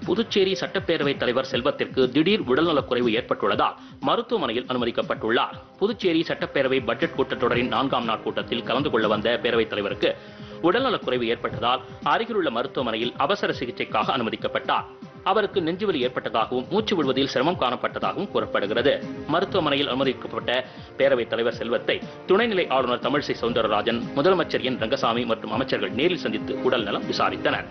புதுச்சேரி சட்டப்பேரவைத் தலைவர் செல்வத்திற்கு திடீர் உடல்நலக்குறைவு ஏற்பட்டுள்ளதால் மருத்துவமனையில் அனுமதிக்கப்பட்டுள்ளார் புதுச்சேரி சட்டப்பேரவை பட்ஜெட் கூட்டத்தொடரின் நான்காம் நாள் கூட்டத்தில் கலந்து கொள்ள வந்த பேரவைத் தலைவருக்கு உடல்நலக்குறைவு ஏற்பட்டதால் அருகிலுள்ள மருத்துவமனையில் அவசர சிகிச்சைக்காக அனுமதிக்கப்பட்டார் அவருக்கு நெஞ்சுவலி ஏற்பட்டதாகவும் மூச்சு விடுவதில் சிரமம் காணப்பட்டதாகவும் கூறப்படுகிறது மருத்துவமனையில் அனுமதிக்கப்பட்ட பேரவைத் தலைவர் செல்வத்தை துணைநிலை ஆளுநர் தமிழிசை சவுந்தரராஜன் முதலமைச்சர் என் ரங்கசாமி மற்றும் அமைச்சர்கள் நேரில் சந்தித்து உடல்நலம் விசாரித்தனர்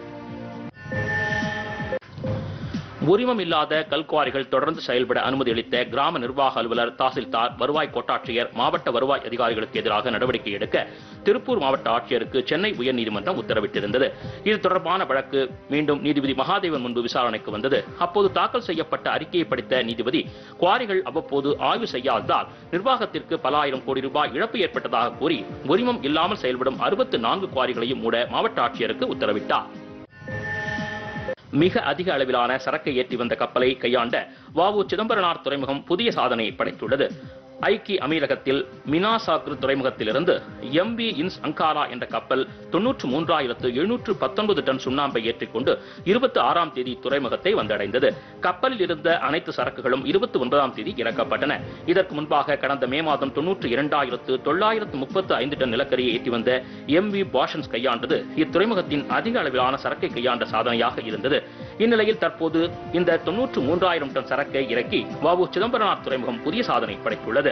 உரிமம் இல்லாத கல்குவாரிகள் தொடர்ந்து செயல்பட அனுமதி அளித்த கிராம நிர்வாக அலுவலர் தாசில்தார் வருவாய் கோட்டாட்சியர் மாவட்ட வருவாய் அதிகாரிகளுக்கு எதிராக நடவடிக்கை எடுக்க திருப்பூர் மாவட்ட ஆட்சியருக்கு சென்னை உயர்நீதிமன்றம் உத்தரவிட்டிருந்தது இது தொடர்பான வழக்கு மீண்டும் நீதிபதி மகாதேவன் முன்பு விசாரணைக்கு வந்தது அப்போது தாக்கல் செய்யப்பட்ட அறிக்கையை படித்த நீதிபதி குவாரிகள் அவ்வப்போது ஆய்வு செய்யாததால் நிர்வாகத்திற்கு பல ஆயிரம் கோடி ரூபாய் இழப்பு ஏற்பட்டதாக கூறி உரிமம் இல்லாமல் செயல்படும் அறுபத்து நான்கு குவாரிகளையும் மூட மாவட்ட ஆட்சியருக்கு உத்தரவிட்டார் மிக அதிக அளவிலான சரக்கை ஏற்றி வந்த கப்பலை கையாண்ட வாவு சிதம்பரனார் துறைமுகம் புதிய சாதனையை படைத்துள்ளது ஐக்கிய அமீரகத்தில் மினாசாக்ரு துறைமுகத்திலிருந்து எம்பி இன்ஸ் அங்காரா என்ற கப்பல் தொன்னூற்று மூன்றாயிரத்து எழுநூற்று பத்தொன்பது டன் சுண்ணாம்பை ஏற்றிக்கொண்டு இருபத்தி ஆறாம் தேதி துறைமுகத்தை வந்தடைந்தது கப்பலில் இருந்த அனைத்து சரக்குகளும் இருபத்தி ஒன்பதாம் தேதி இறக்கப்பட்டன இதற்கு முன்பாக கடந்த மே மாதம் தொன்னூற்று இரண்டாயிரத்து தொள்ளாயிரத்து முப்பத்து ஐந்து டன் நிலக்கரியை ஏற்றி வந்த எம்பி பாஷன்ஸ் கையாண்டது இத்துறைமுகத்தின் அதிக அளவிலான சரக்கை கையாண்ட சாதனையாக இருந்தது இந்நிலையில் தற்போது இந்த தொன்னூற்று மூன்றாயிரம் டன் சரக்கை இறக்கி வாவு சிதம்பரனார் துறைமுகம் புதிய சாதனை படைத்துள்ளது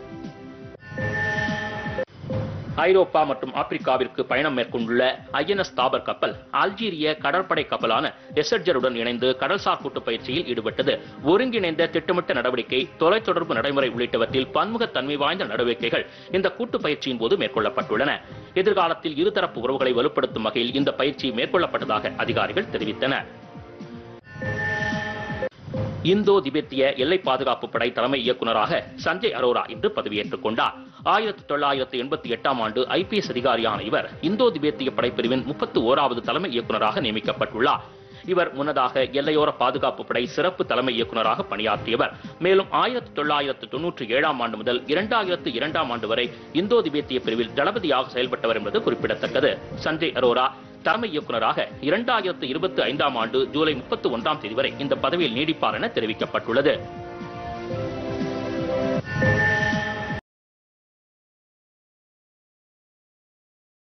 ஐரோப்பா மற்றும் ஆப்பிரிக்காவிற்கு பயணம் மேற்கொண்டுள்ள ஐஎன்எஸ் தாபர் கப்பல் அல்ஜீரிய கடற்படை கப்பலான எசட்ஜருடன் இணைந்து கடல்சார் கூட்டு பயிற்சியில் ஈடுபட்டது ஒருங்கிணைந்த திட்டமிட்ட நடவடிக்கை தொலைத்தொடர்பு நடைமுறை உள்ளிட்டவற்றில் பன்முகத்தன்மை வாய்ந்த நடவடிக்கைகள் இந்த கூட்டு பயிற்சியின் போது மேற்கொள்ளப்பட்டுள்ளன எதிர்காலத்தில் இருதரப்பு உறவுகளை வலுப்படுத்தும் வகையில் இந்த பயிற்சி மேற்கொள்ளப்பட்டதாக அதிகாரிகள் தெரிவித்தனர் இந்தோ திபெத்திய எல்லை பாதுகாப்பு படை தலைமை இயக்குநராக சஞ்சய் அரோரா இன்று பதவியேற்றுக் கொண்டார் ஆயிரத்தி தொள்ளாயிரத்து எண்பத்தி எட்டாம் ஆண்டு ஐபிஎஸ் அதிகாரியான இவர் இந்தோ திபெத்திய படைப்பிரிவின் முப்பத்து ஓராவது தலைமை இயக்குநராக நியமிக்கப்பட்டுள்ளார் இவர் முன்னதாக எல்லையோர பாதுகாப்பு படை சிறப்பு தலைமை இயக்குநராக பணியாற்றியவர் மேலும் ஆயிரத்தி தொள்ளாயிரத்து தொன்னூற்றி ஏழாம் ஆண்டு முதல் இரண்டாயிரத்து இரண்டாம் ஆண்டு வரை இந்தோ திபெத்திய பிரிவில் தளபதியாக செயல்பட்டவர் என்பது குறிப்பிடத்தக்கது சஞ்சய் அரோரா தலைமை இயக்குநராக இரண்டாயிரத்து இருபத்தி ஐந்தாம் ஆண்டு ஜூலை முப்பத்தி ஒன்றாம் தேதி வரை இந்த பதவியில் நீடிப்பார் என தெரிவிக்கப்பட்டுள்ளது